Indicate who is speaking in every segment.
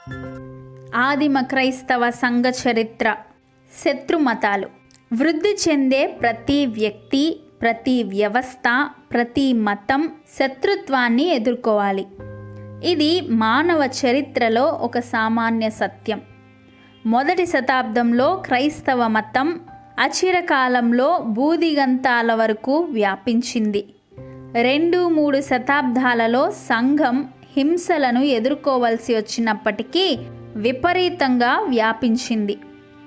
Speaker 1: ఆదిమ క్రైస్తవ సంఘ చరిత్ర శత్రుమతాలు వృద్ధి చెందే ప్రతి వ్యక్తి ప్రతి వ్యవస్థ ప్రతి మతం శత్రుత్వాన్ని ఎదుర్కోవాలి ఇది మానవ చరిత్రలో ఒక సామాన్య సత్యం మొదటి శతాబ్దంలో క్రైస్తవ మతం అచిరకాలంలో బూదిగంతాల వరకు వ్యాపించింది రెండు మూడు శతాబ్దాలలో సంఘం హింసలను ఎదుర్కోవలసి వచ్చినప్పటికీ విపరీతంగా వ్యాపించింది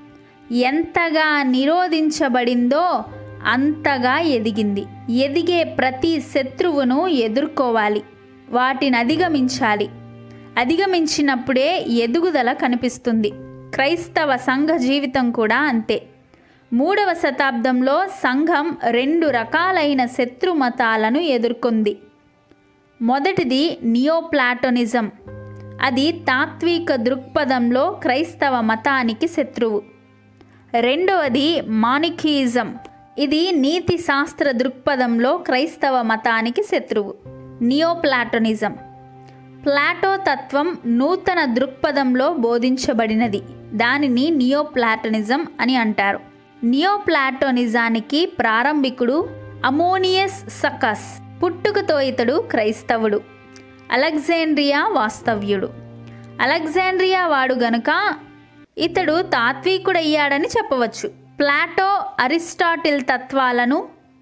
Speaker 1: ఎంతగా నిరోధించబడిందో అంతగా ఎదిగింది ఎదిగే ప్రతి శత్రువును ఎదుర్కోవాలి వాటిని అధిగమించాలి అధిగమించినప్పుడే ఎదుగుదల కనిపిస్తుంది క్రైస్తవ సంఘ జీవితం కూడా అంతే మూడవ శతాబ్దంలో సంఘం రెండు రకాలైన శత్రు మతాలను ఎదుర్కొంది మొదటిది నియోప్లాటోనిజం అది తాత్విక దృక్పథంలో క్రైస్తవ మతానికి శత్రువు రెండవది మానిఖీయిజం ఇది నీతి శాస్త్ర దృక్పథంలో క్రైస్తవ మతానికి శత్రువు నియోప్లాటోనిజం ప్లాటో తత్వం నూతన దృక్పథంలో బోధించబడినది దానిని నియోప్లాటోనిజం అని అంటారు నియోప్లాటోనిజానికి ప్రారంభికుడు అమోనియస్ సకస్ పుట్టుకతో ఇతడు క్రైస్తవుడు అలెగ్జాండ్రియా వాస్తవ్యుడు అలెగ్జాండ్రియా వాడు గనుక ఇతడు తాత్వికుడయ్యాడని చెప్పవచ్చు ప్లాటో అరిస్టాటిల్ తత్వాలను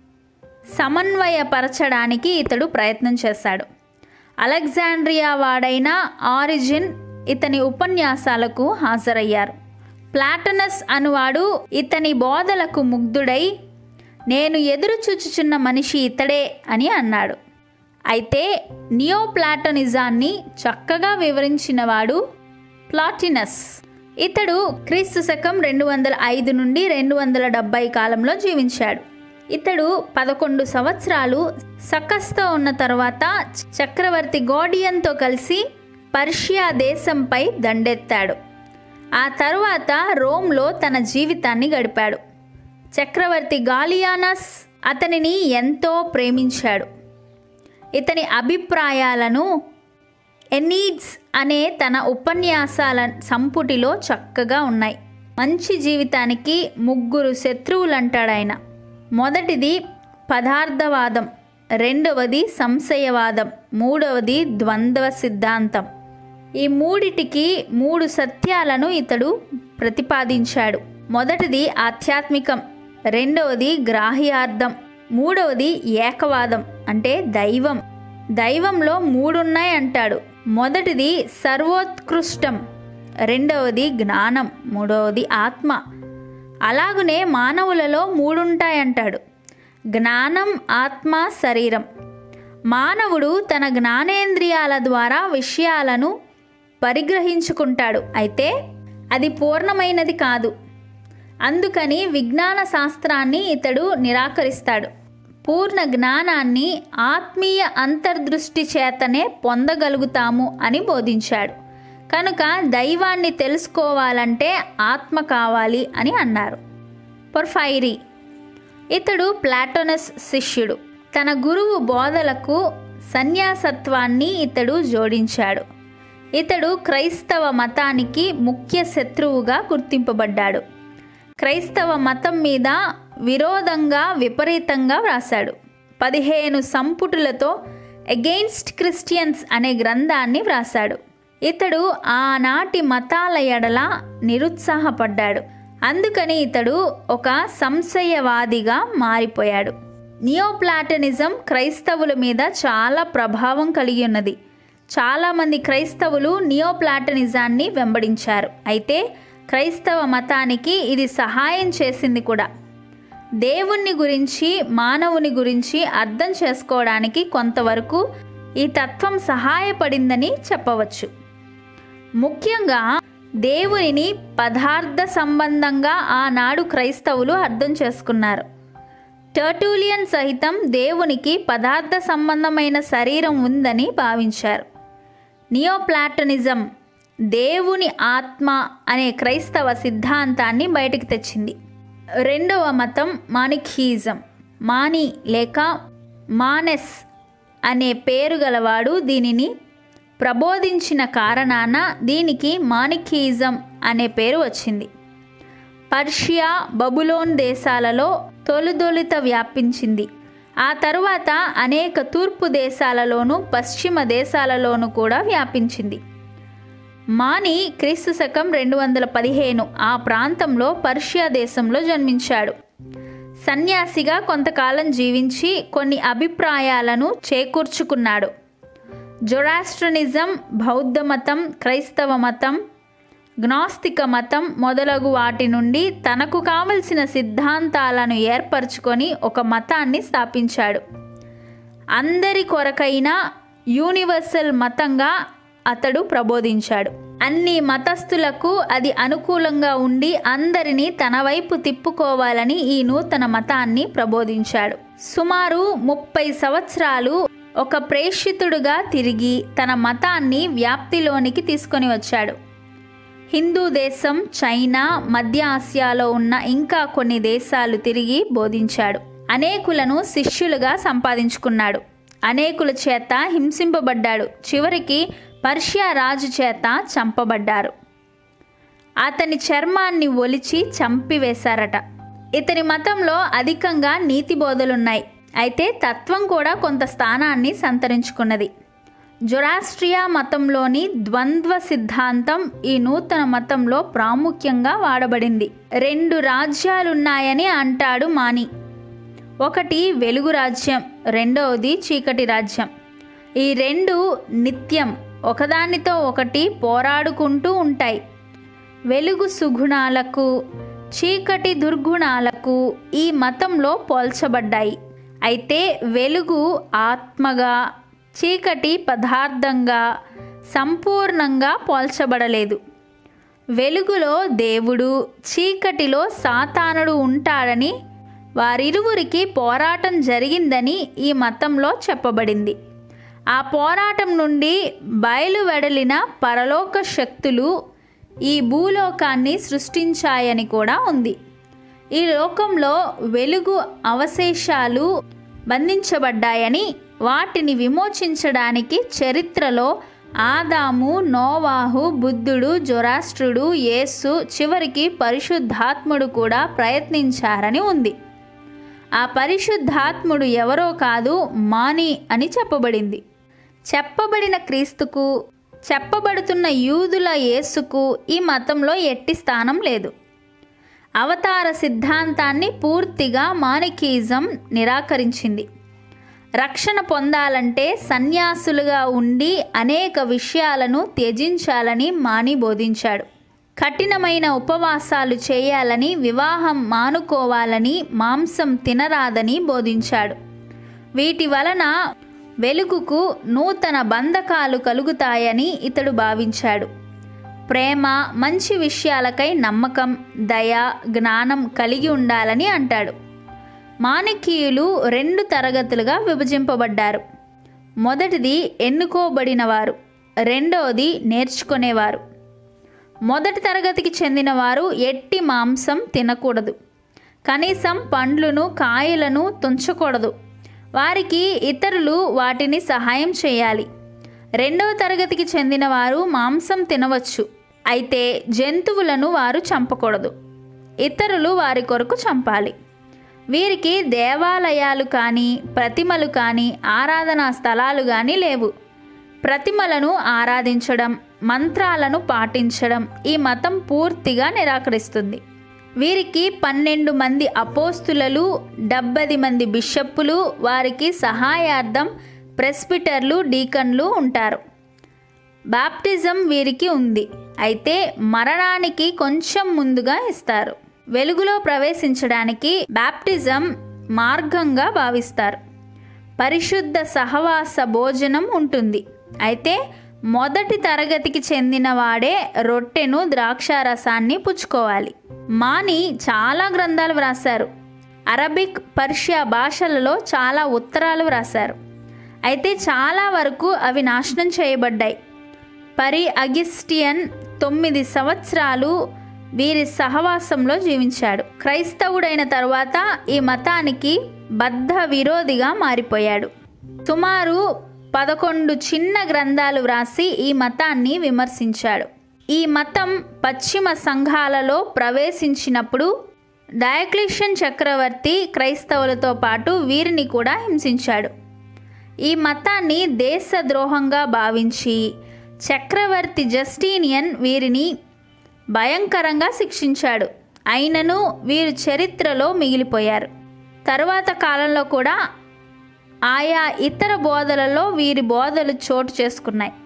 Speaker 1: సమన్వయపరచడానికి ఇతడు ప్రయత్నం చేశాడు అలెగ్జాండ్రియా వాడైన ఆరిజిన్ ఇతని ఉపన్యాసాలకు హాజరయ్యారు ప్లాటనస్ అనువాడు ఇతని బోధలకు ముగ్ధుడై నేను ఎదురు చూచుచున్న మనిషి ఇతడే అని అన్నాడు అయితే నియోప్లాటనిజాన్ని చక్కగా వివరించినవాడు ప్లాటినస్ ఇతడు క్రీస్తు శకం రెండు వందల ఐదు నుండి రెండు వందల డెబ్బై కాలంలో జీవించాడు ఇతడు పదకొండు సంవత్సరాలు సకస్తో ఉన్న తర్వాత చక్రవర్తి గోడియన్తో కలిసి పర్షియా దేశంపై దండెత్తాడు ఆ తరువాత రోమ్లో తన జీవితాన్ని గడిపాడు చక్రవర్తి గాలియానస్ అతనిని ఎంతో ప్రేమించాడు ఇతని అభిప్రాయాలను ఎనీడ్స్ అనే తన ఉపన్యాసాల సంపుటిలో చక్కగా ఉన్నాయి మంచి జీవితానికి ముగ్గురు శత్రువులంటాడాయన మొదటిది పదార్థవాదం రెండవది సంశయవాదం మూడవది ద్వంద్వ సిద్ధాంతం ఈ మూడిటికి మూడు సత్యాలను ఇతడు ప్రతిపాదించాడు మొదటిది ఆధ్యాత్మికం రెండవది గ్రాహ్యార్థం మూడవది ఏకవాదం అంటే దైవం దైవంలో మూడున్నాయి అంటాడు మొదటిది సర్వోత్కృష్టం రెండవది జ్ఞానం మూడవది ఆత్మ అలాగునే మానవులలో మూడుంటాయంటాడు జ్ఞానం ఆత్మ శరీరం మానవుడు తన జ్ఞానేంద్రియాల ద్వారా విషయాలను పరిగ్రహించుకుంటాడు అయితే అది పూర్ణమైనది కాదు అందుకని విజ్ఞాన శాస్త్రాన్ని ఇతడు నిరాకరిస్తాడు పూర్ణ జ్ఞానాన్ని ఆత్మీయ అంతర్దృష్టి చేతనే పొందగలుగుతాము అని బోధించాడు కనుక దైవాన్ని తెలుసుకోవాలంటే ఆత్మ కావాలి అని అన్నారు పొర్ఫైరీ ఇతడు ప్లాటోనస్ శిష్యుడు తన గురువు బోధలకు సన్యాసత్వాన్ని ఇతడు జోడించాడు ఇతడు క్రైస్తవ మతానికి ముఖ్య శత్రువుగా గుర్తింపబడ్డాడు క్రైస్తవ మతం మీద విరోధంగా విపరీతంగా వ్రాశాడు పదిహేను సంపుటులతో అగెయిన్స్ట్ క్రిస్టియన్స్ అనే గ్రంథాన్ని వ్రాశాడు ఇతడు ఆనాటి మతాల ఎడల నిరుత్సాహపడ్డాడు అందుకని ఇతడు ఒక సంశయవాదిగా మారిపోయాడు నియోప్లాటనిజం క్రైస్తవుల మీద చాలా ప్రభావం కలిగి ఉన్నది చాలామంది క్రైస్తవులు నియోప్లాటనిజాన్ని వెంబడించారు అయితే క్రైస్తవ మతానికి ఇది సహాయం చేసింది కూడా దేవుణ్ణి గురించి మానవుని గురించి అర్థం చేసుకోవడానికి కొంతవరకు ఈ తత్వం సహాయపడిందని చెప్పవచ్చు ముఖ్యంగా దేవునిని పదార్థ సంబంధంగా ఆనాడు క్రైస్తవులు అర్థం చేసుకున్నారు టర్టూలియన్ సహితం దేవునికి పదార్థ సంబంధమైన శరీరం ఉందని భావించారు నియోప్లాటనిజం దేవుని ఆత్మ అనే క్రైస్తవ సిద్ధాంతాన్ని బయటకు తెచ్చింది రెండవ మతం మానిఖీజం మాని లేక మానెస్ అనే పేరు గలవాడు దీనిని ప్రబోధించిన కారణాన దీనికి మానికీయిజం అనే పేరు వచ్చింది పర్షియా బబులోన్ దేశాలలో తొలుదొలిత వ్యాపించింది ఆ తరువాత అనేక తూర్పు దేశాలలోనూ పశ్చిమ దేశాలలోనూ కూడా వ్యాపించింది మాని క్రీస్తు శకం రెండు వందల పదిహేను ఆ ప్రాంతంలో పర్షియా దేశంలో జన్మించాడు సన్యాసిగా కొంతకాలం జీవించి కొన్ని అభిప్రాయాలను చేకూర్చుకున్నాడు జొరాస్ట్రనిజం బౌద్ధ మతం క్రైస్తవ మతం గ్నాస్తిక మతం మొదలగు వాటి నుండి తనకు కావలసిన సిద్ధాంతాలను ఏర్పరచుకొని ఒక మతాన్ని స్థాపించాడు అందరి కొరకైన యూనివర్సల్ మతంగా అతడు ప్రబోధించాడు అన్ని మతస్థులకు అది అనుకూలంగా ఉండి అందరినీ తన వైపు తిప్పుకోవాలని ఈ నూతన మతాన్ని ప్రబోధించాడు సుమారు ముప్పై సంవత్సరాలు ఒక ప్రేషితుడుగా తిరిగి తన మతాన్ని వ్యాప్తిలోనికి తీసుకొని వచ్చాడు హిందూ దేశం చైనా మధ్య ఆసియాలో ఉన్న ఇంకా కొన్ని దేశాలు తిరిగి బోధించాడు అనేకులను శిష్యులుగా సంపాదించుకున్నాడు అనేకుల చేత హింసింపబడ్డాడు చివరికి పర్షియా రాజు చేత చంపబడ్డారు అతని చర్మాన్ని ఒలిచి చంపివేశారట ఇతని మతంలో అధికంగా నీతి బోధలున్నాయి అయితే తత్వం కూడా కొంత స్థానాన్ని సంతరించుకున్నది జొరాస్ట్రియా మతంలోని ద్వంద్వ సిద్ధాంతం ఈ నూతన మతంలో ప్రాముఖ్యంగా వాడబడింది రెండు రాజ్యాలున్నాయని అంటాడు మాని ఒకటి వెలుగు రాజ్యం రెండవది చీకటి రాజ్యం ఈ రెండు నిత్యం ఒకదానితో ఒకటి పోరాడుకుంటూ ఉంటాయి వెలుగు సుగుణాలకు చీకటి దుర్గుణాలకు ఈ మతంలో పోల్చబడ్డాయి అయితే వెలుగు ఆత్మగా చీకటి పదార్థంగా సంపూర్ణంగా పోల్చబడలేదు వెలుగులో దేవుడు చీకటిలో సాతానుడు ఉంటాడని వారిరువురికి పోరాటం జరిగిందని ఈ మతంలో చెప్పబడింది ఆ పోరాటం నుండి బయలువెడలిన పరలోక శక్తులు ఈ భూలోకాన్ని సృష్టించాయని కూడా ఉంది ఈ లోకంలో వెలుగు అవశేషాలు బంధించబడ్డాయని వాటిని విమోచించడానికి చరిత్రలో ఆదాము నోవాహు బుద్ధుడు జొరాస్ట్రుడు యేసు చివరికి పరిశుద్ధాత్ముడు కూడా ప్రయత్నించారని ఉంది ఆ పరిశుద్ధాత్ముడు ఎవరో కాదు మాని అని చెప్పబడింది చెప్పబడిన క్రీస్తుకు చెప్పబడుతున్న యూదుల యేసుకు ఈ మతంలో ఎట్టి స్థానం లేదు అవతార సిద్ధాంతాన్ని పూర్తిగా మానికీజం నిరాకరించింది రక్షణ పొందాలంటే సన్యాసులుగా ఉండి అనేక విషయాలను త్యజించాలని మాని బోధించాడు కఠినమైన ఉపవాసాలు చేయాలని వివాహం మానుకోవాలని మాంసం తినరాదని బోధించాడు వీటి వలన వెలుగుకు నూతన బంధకాలు కలుగుతాయని ఇతడు భావించాడు ప్రేమ మంచి విషయాలకై నమ్మకం దయ జ్ఞానం కలిగి ఉండాలని అంటాడు మాణిక్యులు రెండు తరగతులుగా విభజింపబడ్డారు మొదటిది ఎన్నుకోబడినవారు రెండవది నేర్చుకునేవారు మొదటి తరగతికి చెందినవారు ఎట్టి మాంసం తినకూడదు కనీసం పండ్లను కాయలను తుంచకూడదు వారికి ఇతరులు వాటిని సహాయం చేయాలి రెండవ తరగతికి చెందినవారు మాంసం తినవచ్చు అయితే జంతువులను వారు చంపకూడదు ఇతరులు వారి కొరకు చంపాలి వీరికి దేవాలయాలు కానీ ప్రతిమలు కానీ ఆరాధనా స్థలాలు కానీ లేవు ప్రతిమలను ఆరాధించడం మంత్రాలను పాటించడం ఈ మతం పూర్తిగా నిరాకరిస్తుంది వీరికి పన్నెండు మంది అపోస్తులలు డెబ్బది మంది బిషప్పులు వారికి సహాయార్థం ప్రెస్పిటర్లు డీకన్లు ఉంటారు బాప్టిజం వీరికి ఉంది అయితే మరణానికి కొంచెం ముందుగా ఇస్తారు వెలుగులో ప్రవేశించడానికి బాప్టిజం మార్గంగా భావిస్తారు పరిశుద్ధ సహవాస భోజనం ఉంటుంది అయితే మొదటి తరగతికి చెందిన వాడే రొట్టెను ద్రాక్షారసాన్ని పుచ్చుకోవాలి మాని చాలా గ్రంథాలు వ్రాశారు అరబిక్ పర్షియా భాషలలో చాలా ఉత్తరాలు వ్రాశారు అయితే చాలా వరకు అవి నాశనం చేయబడ్డాయి పరి అగిస్టియన్ తొమ్మిది సంవత్సరాలు వీరి సహవాసంలో జీవించాడు క్రైస్తవుడైన తరువాత ఈ మతానికి బద్ధ విరోధిగా మారిపోయాడు సుమారు పదకొండు చిన్న గ్రంథాలు వ్రాసి ఈ మతాన్ని విమర్శించాడు ఈ మతం పశ్చిమ సంఘాలలో ప్రవేశించినప్పుడు డయక్లిషన్ చక్రవర్తి క్రైస్తవులతో పాటు వీరిని కూడా హింసించాడు ఈ మతాన్ని దేశద్రోహంగా భావించి చక్రవర్తి జస్టీనియన్ వీరిని భయంకరంగా శిక్షించాడు అయినను వీరు చరిత్రలో మిగిలిపోయారు తరువాత కాలంలో కూడా ఆయా ఇతర బోధలలో వీరి బోధలు చోటు చేసుకున్నాయి